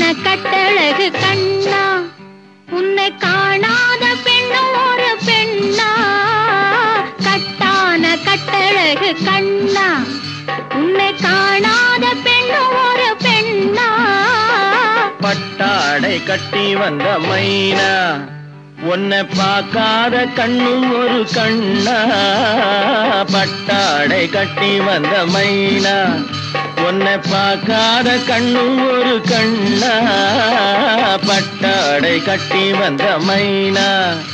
கட்டழகு கண்ணா உன்னை காணாத பெண்ணும் ஒரு பெண்ணா கட்டான கட்டழகு கண்ணா உன்னை காணாத பெண்ணும் ஒரு பெண்ணா பட்டாடை கட்டி வந்த மைனா உன்னை பார்க்காத கண்ணும் ஒரு கண்ணா பட்டாடை கட்டி வந்த மைனா உன்னை பார்க்காத கண்ணும் ஒரு கண்ணா பட்டாடை கட்டி வந்த மைனா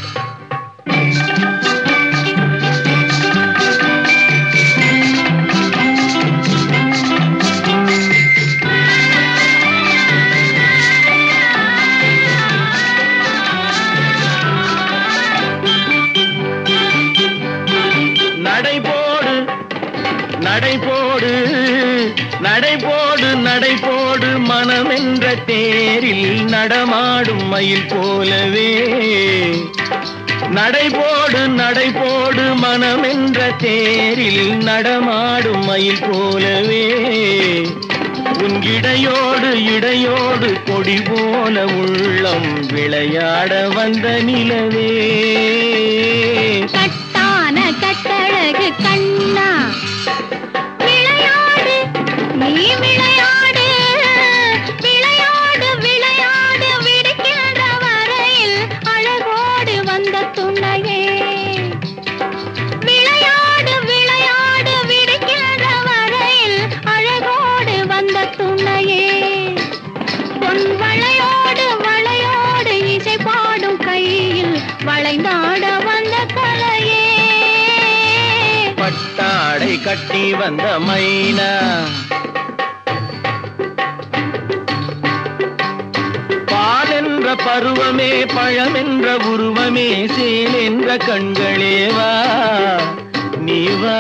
நடைபோடு நடைபோடு நடைபோடு நடைபோடு மனமென்ற தேரில் நடமாடும் மயில் போலவே நடைபோடு நடைபோடு மனமென்ற தேரில் நடமாடும் மயில் போலவே உன் இடையோடு இடையோடு கொடி போல உள்ளம் விளையாட வந்த நிலவே கட்டான கட்டழகு கண்ணா விளையாடு நீ விளையாடு விளையாடு விளையாடு விடுக்கின்ற வரையில் அழகோடு வந்த துணையே விளையாடு விளையாடு விடுக்கின்ற வரையில் அழகோடு வந்த துணையே பொன் வளையோடு வளையோடு இசை பாடும் கையில் வளைந்தாட வந்த கலையே பட்டாடை கட்டி வந்த மைனா பால் என்ற பருவமே பழம் என்ற உருவமே சேல் என்ற கண்களே வா நீ வா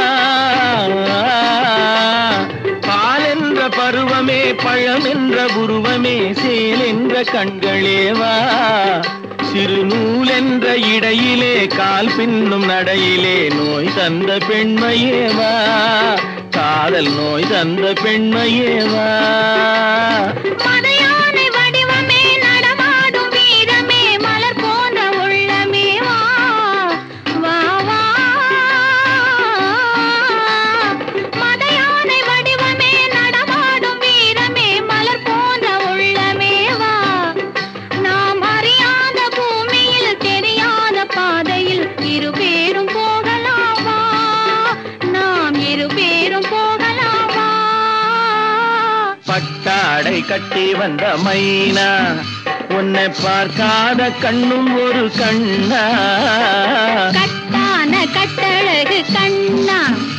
பால் என்ற பருவமே பழம் என்ற உருவமே சேல் என்ற கண்களே வா சிறு நூல் என்ற இடையிலே கால் பின்னும் நடையிலே நோய் தந்த பெண்மையே வா காதல் நோய் தந்த பெண்மையே வா மதையானை வடிவமே நடமாடும் வீரமே மலர் போன்ற உள்ளமே வா வா வா மதையானை வடிவமே நடமாடும் வீரமே மலர் போன்ற உள்ளமே வா நாம் அறியாத பூமியில் தெரியாத பாதையில் இரு பேரும் போகலாமா நாம் இரு பேரும் போகலாமா பட்டாடை கட்டி வந்த மைனா உன்னை பார்க்காத கண்ணும் ஒரு கண்ணா கட்டான கட்டழகு கண்ணா